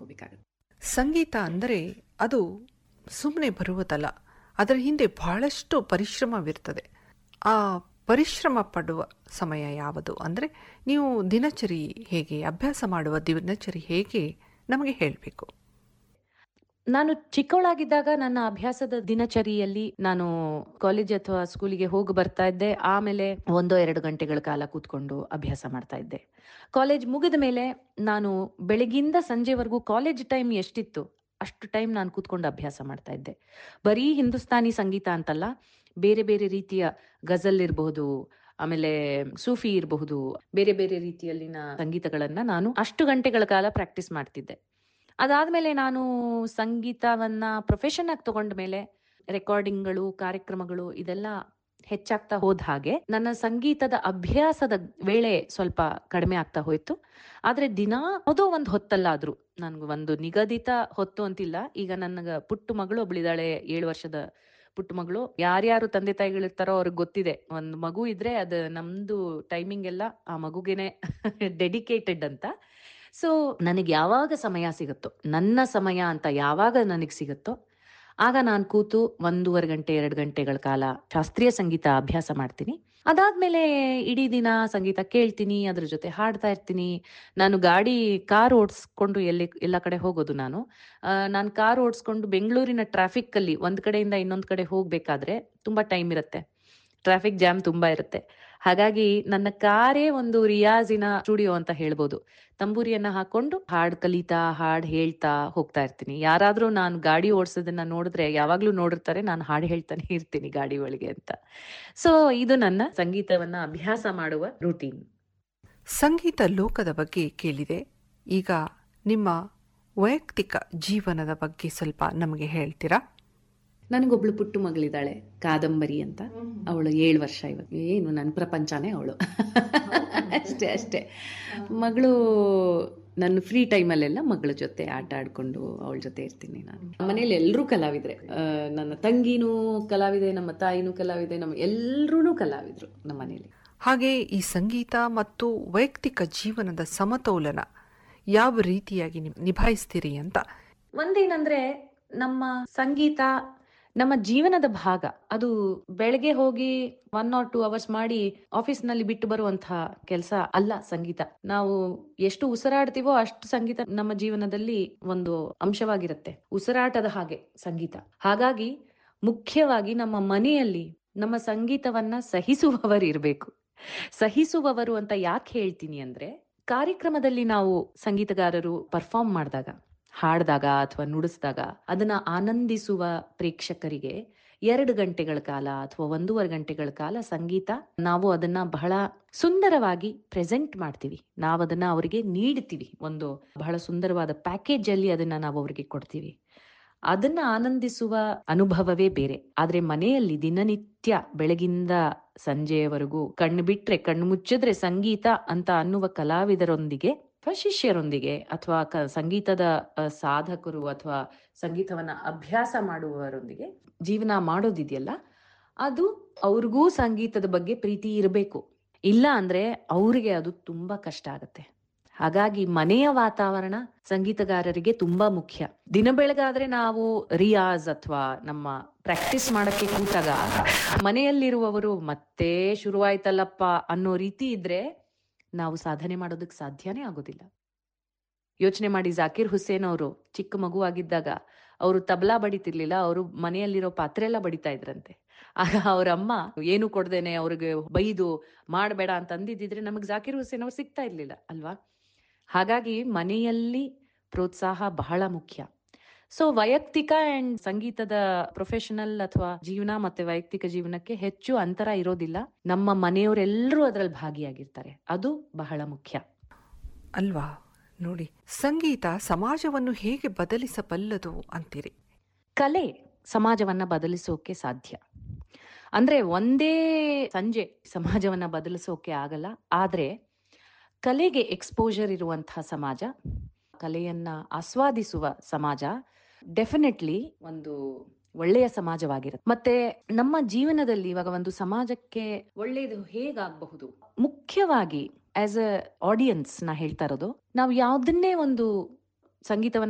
ಮಾಡ್ಕೋಬೇಕಾಗತ್ತೆ ಸಂಗೀತ ಅಂದರೆ ಅದು ಸುಮ್ಮನೆ ಬರುವುದಲ್ಲ ಅದರ ಹಿಂದೆ ಬಹಳಷ್ಟು ಪರಿಶ್ರಮವಿರ್ತದೆ ಆ ಪರಿಶ್ರಮ ಪಡುವ ಸಮಯ ಯಾವುದು ಅಂದರೆ ನೀವು ದಿನಚರಿ ಹೇಗೆ ಅಭ್ಯಾಸ ಮಾಡುವ ದಿನಚರಿ ಹೇಗೆ ನಮಗೆ ಹೇಳಬೇಕು ನಾನು ಚಿಕ್ಕವಳಾಗಿದ್ದಾಗ ನನ್ನ ಅಭ್ಯಾಸದ ದಿನಚರಿಯಲ್ಲಿ ನಾನು ಕಾಲೇಜ್ ಅಥವಾ ಸ್ಕೂಲಿಗೆ ಹೋಗಿ ಬರ್ತಾ ಇದ್ದೆ ಆಮೇಲೆ ಒಂದೋ ಎರಡು ಗಂಟೆಗಳ ಕಾಲ ಕೂತ್ಕೊಂಡು ಅಭ್ಯಾಸ ಮಾಡ್ತಾ ಇದ್ದೆ ಕಾಲೇಜ್ ಮುಗಿದ ಮೇಲೆ ನಾನು ಬೆಳಗಿಂದ ಸಂಜೆವರೆಗೂ ಕಾಲೇಜ್ ಟೈಮ್ ಎಷ್ಟಿತ್ತು ಅಷ್ಟು ಟೈಮ್ ನಾನು ಕೂತ್ಕೊಂಡು ಅಭ್ಯಾಸ ಮಾಡ್ತಾ ಇದ್ದೆ ಬರೀ ಹಿಂದೂಸ್ತಾನಿ ಸಂಗೀತ ಅಂತಲ್ಲ ಬೇರೆ ಬೇರೆ ರೀತಿಯ ಗಜಲ್ ಇರಬಹುದು ಆಮೇಲೆ ಸೂಫಿ ಇರಬಹುದು ಬೇರೆ ಬೇರೆ ರೀತಿಯಲ್ಲಿನ ಸಂಗೀತಗಳನ್ನ ನಾನು ಅಷ್ಟು ಗಂಟೆಗಳ ಕಾಲ ಪ್ರಾಕ್ಟೀಸ್ ಮಾಡ್ತಿದ್ದೆ ಅದಾದ್ಮೇಲೆ ನಾನು ಸಂಗೀತವನ್ನ ಪ್ರೊಫೆಷನ್ ಆಗಿ ತಗೊಂಡ ಮೇಲೆ ರೆಕಾರ್ಡಿಂಗ್ಗಳು ಕಾರ್ಯಕ್ರಮಗಳು ಇದೆಲ್ಲ ಹೆಚ್ಚಾಗ್ತಾ ಹೋದ ಹಾಗೆ ನನ್ನ ಸಂಗೀತದ ಅಭ್ಯಾಸದ ವೇಳೆ ಸ್ವಲ್ಪ ಕಡಿಮೆ ಆಗ್ತಾ ಹೋಯ್ತು ಆದ್ರೆ ದಿನ ಯಾವುದೋ ಒಂದು ಹೊತ್ತಲ್ಲಾದ್ರು ನನ್ಗೆ ಒಂದು ನಿಗದಿತ ಹೊತ್ತು ಅಂತಿಲ್ಲ ಈಗ ನನ್ನ ಪುಟ್ಟು ಮಗಳು ಒಬ್ಳಿದಾಳೆ ಏಳು ವರ್ಷದ ಪುಟ್ಟ ಮಗಳು ಯಾರ್ಯಾರು ತಂದೆ ತಾಯಿಗಳಿರ್ತಾರೋ ಅವ್ರಿಗೆ ಗೊತ್ತಿದೆ ಒಂದು ಮಗು ಇದ್ರೆ ಅದು ನಮ್ದು ಟೈಮಿಂಗ್ ಎಲ್ಲ ಆ ಮಗುಗೆನೆ ಡೆಡಿಕೇಟೆಡ್ ಅಂತ ಸೊ ನನಗೆ ಯಾವಾಗ ಸಮಯ ಸಿಗುತ್ತೋ ನನ್ನ ಸಮಯ ಅಂತ ಯಾವಾಗ ನನಗೆ ಸಿಗುತ್ತೋ ಆಗ ನಾನು ಕೂತು ಒಂದೂವರೆ ಗಂಟೆ ಎರಡು ಗಂಟೆಗಳ ಕಾಲ ಶಾಸ್ತ್ರೀಯ ಸಂಗೀತ ಅಭ್ಯಾಸ ಮಾಡ್ತೀನಿ ಅದಾದ್ಮೇಲೆ ಇಡೀ ದಿನ ಸಂಗೀತ ಕೇಳ್ತೀನಿ ಅದ್ರ ಜೊತೆ ಹಾಡ್ತಾ ಇರ್ತೀನಿ ನಾನು ಗಾಡಿ ಕಾರ್ ಓಡಿಸ್ಕೊಂಡು ಎಲ್ಲಿ ಎಲ್ಲ ಕಡೆ ಹೋಗೋದು ನಾನು ನಾನು ಕಾರ್ ಓಡಿಸ್ಕೊಂಡು ಬೆಂಗಳೂರಿನ ಟ್ರಾಫಿಕ್ ಅಲ್ಲಿ ಒಂದ್ ಕಡೆಯಿಂದ ಇನ್ನೊಂದ್ ಕಡೆ ಹೋಗ್ಬೇಕಾದ್ರೆ ತುಂಬಾ ಟೈಮ್ ಇರುತ್ತೆ ಟ್ರಾಫಿಕ್ ಜಾಮ್ ತುಂಬಾ ಇರುತ್ತೆ ಹಾಗಾಗಿ ನನ್ನ ಕಾರೇ ಒಂದು ರಿಯಾಜಿನ ಸ್ಟುಡಿಯೋ ಅಂತ ಹೇಳ್ಬೋದು ತಂಬೂರಿಯನ್ನ ಹಾಕೊಂಡು ಹಾಡ್ ಕಲಿತಾ ಹಾಡ್ ಹೇಳ್ತಾ ಹೋಗ್ತಾ ಇರ್ತೀನಿ ಯಾರಾದ್ರೂ ನಾನು ಗಾಡಿ ಓಡಿಸೋದನ್ನ ನೋಡಿದ್ರೆ ಯಾವಾಗ್ಲೂ ನೋಡಿರ್ತಾರೆ ನಾನು ಹಾಡು ಹೇಳ್ತಾನೆ ಇರ್ತೀನಿ ಗಾಡಿ ಒಳಗೆ ಅಂತ ಸೊ ಇದು ನನ್ನ ಸಂಗೀತವನ್ನ ಅಭ್ಯಾಸ ಮಾಡುವ ರೂಟೀನ್ ಸಂಗೀತ ಲೋಕದ ಬಗ್ಗೆ ಕೇಳಿದೆ ಈಗ ನಿಮ್ಮ ವೈಯಕ್ತಿಕ ಜೀವನದ ಬಗ್ಗೆ ಸ್ವಲ್ಪ ನಮಗೆ ಹೇಳ್ತೀರಾ ನನಗೊಬ್ಳು ಪುಟ್ಟು ಮಗಳಿದ್ದಾಳೆ ಕಾದಂಬರಿ ಅಂತ ಅವಳು ಏಳು ವರ್ಷ ಇವತ್ತು ಏನು ನನ್ನ ಪ್ರಪಂಚನೇ ಅವಳು ಅಷ್ಟೇ ಅಷ್ಟೇ ಮಗಳು ನನ್ನ ಫ್ರೀ ಟೈಮಲ್ಲೆಲ್ಲ ಮಗಳ ಜೊತೆ ಆಟ ಆಡ್ಕೊಂಡು ಅವಳ ಜೊತೆ ಇರ್ತೀನಿ ನಾನು ಮನೇಲಿ ಎಲ್ಲರೂ ಕಲಾವಿದ್ರೆ ಆ, ನನ್ನ ತಂಗಿನೂ ಕಲಾವಿದೆ ನಮ್ಮ ತಾಯಿನೂ ಕಲಾವಿದೆ ನಮ್ಮ ಎಲ್ಲರೂ ಕಲಾವಿದ್ರು ನಮ್ಮ ಮನೇಲಿ ಹಾಗೆ ಈ ಸಂಗೀತ ಮತ್ತು ವೈಯಕ್ತಿಕ ಜೀವನದ ಸಮತೋಲನ ಯಾವ ರೀತಿಯಾಗಿ ನಿ- ನಿಭಾಯಿಸ್ತೀರಿ ಅಂತ ಒಂದೇನಂದ್ರೆ ನಮ್ಮ ಸಂಗೀತ ನಮ್ಮ ಜೀವನದ ಭಾಗ ಅದು ಬೆಳಗ್ಗೆ ಹೋಗಿ ಒನ್ ಆರ್ ಟೂ ಅವರ್ಸ್ ಮಾಡಿ ಆಫೀಸ್ ನಲ್ಲಿ ಬಿಟ್ಟು ಬರುವಂತಹ ಕೆಲಸ ಅಲ್ಲ ಸಂಗೀತ ನಾವು ಎಷ್ಟು ಉಸಿರಾಡ್ತೀವೋ ಅಷ್ಟು ಸಂಗೀತ ನಮ್ಮ ಜೀವನದಲ್ಲಿ ಒಂದು ಅಂಶವಾಗಿರುತ್ತೆ ಉಸಿರಾಟದ ಹಾಗೆ ಸಂಗೀತ ಹಾಗಾಗಿ ಮುಖ್ಯವಾಗಿ ನಮ್ಮ ಮನೆಯಲ್ಲಿ ನಮ್ಮ ಸಂಗೀತವನ್ನ ಸಹಿಸುವವರು ಇರಬೇಕು ಸಹಿಸುವವರು ಅಂತ ಯಾಕೆ ಹೇಳ್ತೀನಿ ಅಂದ್ರೆ ಕಾರ್ಯಕ್ರಮದಲ್ಲಿ ನಾವು ಸಂಗೀತಗಾರರು ಪರ್ಫಾರ್ಮ್ ಮಾಡಿದಾಗ ಹಾಡಿದಾಗ ಅಥವಾ ನುಡಿಸಿದಾಗ ಅದನ್ನ ಆನಂದಿಸುವ ಪ್ರೇಕ್ಷಕರಿಗೆ ಎರಡು ಗಂಟೆಗಳ ಕಾಲ ಅಥವಾ ಒಂದೂವರೆ ಗಂಟೆಗಳ ಕಾಲ ಸಂಗೀತ ನಾವು ಅದನ್ನ ಬಹಳ ಸುಂದರವಾಗಿ ಪ್ರೆಸೆಂಟ್ ಮಾಡ್ತೀವಿ ನಾವು ಅದನ್ನ ಅವರಿಗೆ ನೀಡ್ತೀವಿ ಒಂದು ಬಹಳ ಸುಂದರವಾದ ಪ್ಯಾಕೇಜ್ ಅಲ್ಲಿ ಅದನ್ನ ನಾವು ಅವರಿಗೆ ಕೊಡ್ತೀವಿ ಅದನ್ನ ಆನಂದಿಸುವ ಅನುಭವವೇ ಬೇರೆ ಆದ್ರೆ ಮನೆಯಲ್ಲಿ ದಿನನಿತ್ಯ ಬೆಳಗಿಂದ ಸಂಜೆಯವರೆಗೂ ಕಣ್ಣು ಬಿಟ್ರೆ ಕಣ್ಣು ಮುಚ್ಚಿದ್ರೆ ಸಂಗೀತ ಅಂತ ಅನ್ನುವ ಕಲಾವಿದರೊಂದಿಗೆ ಅಥವಾ ಶಿಷ್ಯರೊಂದಿಗೆ ಅಥವಾ ಕ- ಸಂಗೀತದ ಅ, ಸಾಧಕರು ಅಥವಾ ಸಂಗೀತವನ್ನ ಅಭ್ಯಾಸ ಮಾಡುವವರೊಂದಿಗೆ ಜೀವನ ಮಾಡೋದಿದೆಯಲ್ಲ ಅದು ಅವ್ರಿಗೂ ಸಂಗೀತದ ಬಗ್ಗೆ ಪ್ರೀತಿ ಇರಬೇಕು ಇಲ್ಲ ಅಂದ್ರೆ ಅವ್ರಿಗೆ ಅದು ತುಂಬಾ ಕಷ್ಟ ಆಗತ್ತೆ ಹಾಗಾಗಿ ಮನೆಯ ವಾತಾವರಣ ಸಂಗೀತಗಾರರಿಗೆ ತುಂಬಾ ಮುಖ್ಯ ದಿನ ಬೆಳಗಾದ್ರೆ ನಾವು ರಿಯಾಜ್ ಅಥವಾ ನಮ್ಮ ಪ್ರಾಕ್ಟೀಸ್ ಮಾಡಕ್ಕೆ ಕೂತಾಗ ಮನೆಯಲ್ಲಿರುವವರು ಮತ್ತೆ ಶುರುವಾಯ್ತಲ್ಲಪ್ಪ ಅನ್ನೋ ರೀತಿ ಇದ್ರೆ ನಾವು ಸಾಧನೆ ಮಾಡೋದಕ್ಕೆ ಸಾಧ್ಯನೇ ಆಗೋದಿಲ್ಲ ಯೋಚನೆ ಮಾಡಿ ಜಾಕಿರ್ ಹುಸೇನ್ ಅವರು ಚಿಕ್ಕ ಮಗು ಆಗಿದ್ದಾಗ ಅವರು ತಬಲಾ ಬಡಿತಿರ್ಲಿಲ್ಲ ಅವರು ಮನೆಯಲ್ಲಿರೋ ಪಾತ್ರೆ ಎಲ್ಲ ಬಡಿತಾ ಇದ್ರಂತೆ ಆಗ ಅವ್ರ ಅಮ್ಮ ಏನು ಕೊಡ್ದೇನೆ ಅವ್ರಿಗೆ ಬೈದು ಮಾಡಬೇಡ ಅಂತ ಅಂದಿದ್ದಿದ್ರೆ ನಮಗೆ ಜಾಕಿರ್ ಹುಸೇನ್ ಅವ್ರು ಸಿಗ್ತಾ ಇರ್ಲಿಲ್ಲ ಅಲ್ವಾ ಹಾಗಾಗಿ ಮನೆಯಲ್ಲಿ ಪ್ರೋತ್ಸಾಹ ಬಹಳ ಮುಖ್ಯ ಸೊ ವೈಯಕ್ತಿಕ ಅಂಡ್ ಸಂಗೀತದ ಪ್ರೊಫೆಷನಲ್ ಅಥವಾ ಜೀವನ ಮತ್ತೆ ವೈಯಕ್ತಿಕ ಜೀವನಕ್ಕೆ ಹೆಚ್ಚು ಅಂತರ ಇರೋದಿಲ್ಲ ನಮ್ಮ ಮನೆಯವರೆಲ್ಲರೂ ಅದರಲ್ಲಿ ಭಾಗಿಯಾಗಿರ್ತಾರೆ ಅದು ಬಹಳ ಮುಖ್ಯ ಅಲ್ವಾ ನೋಡಿ ಸಂಗೀತ ಸಮಾಜವನ್ನು ಹೇಗೆ ಬದಲಿಸಬಲ್ಲದು ಅಂತೀರಿ ಕಲೆ ಸಮಾಜವನ್ನ ಬದಲಿಸೋಕೆ ಸಾಧ್ಯ ಅಂದ್ರೆ ಒಂದೇ ಸಂಜೆ ಸಮಾಜವನ್ನ ಬದಲಿಸೋಕೆ ಆಗಲ್ಲ ಆದ್ರೆ ಕಲೆಗೆ ಎಕ್ಸ್ಪೋಜರ್ ಇರುವಂತಹ ಸಮಾಜ ಕಲೆಯನ್ನ ಆಸ್ವಾದಿಸುವ ಸಮಾಜ ಡೆಫಿನೆಟ್ಲಿ ಒಂದು ಒಳ್ಳೆಯ ಸಮಾಜವಾಗಿರುತ್ತೆ ಮತ್ತೆ ನಮ್ಮ ಜೀವನದಲ್ಲಿ ಇವಾಗ ಒಂದು ಸಮಾಜಕ್ಕೆ ಒಳ್ಳೆಯದು ಹೇಗಾಗಬಹುದು ಮುಖ್ಯವಾಗಿ ಆಸ್ ಅ ಆಡಿಯನ್ಸ್ ನಾ ಹೇಳ್ತಾ ಇರೋದು ನಾವು ಯಾವ್ದನ್ನೇ ಒಂದು ಸಂಗೀತವನ್ನ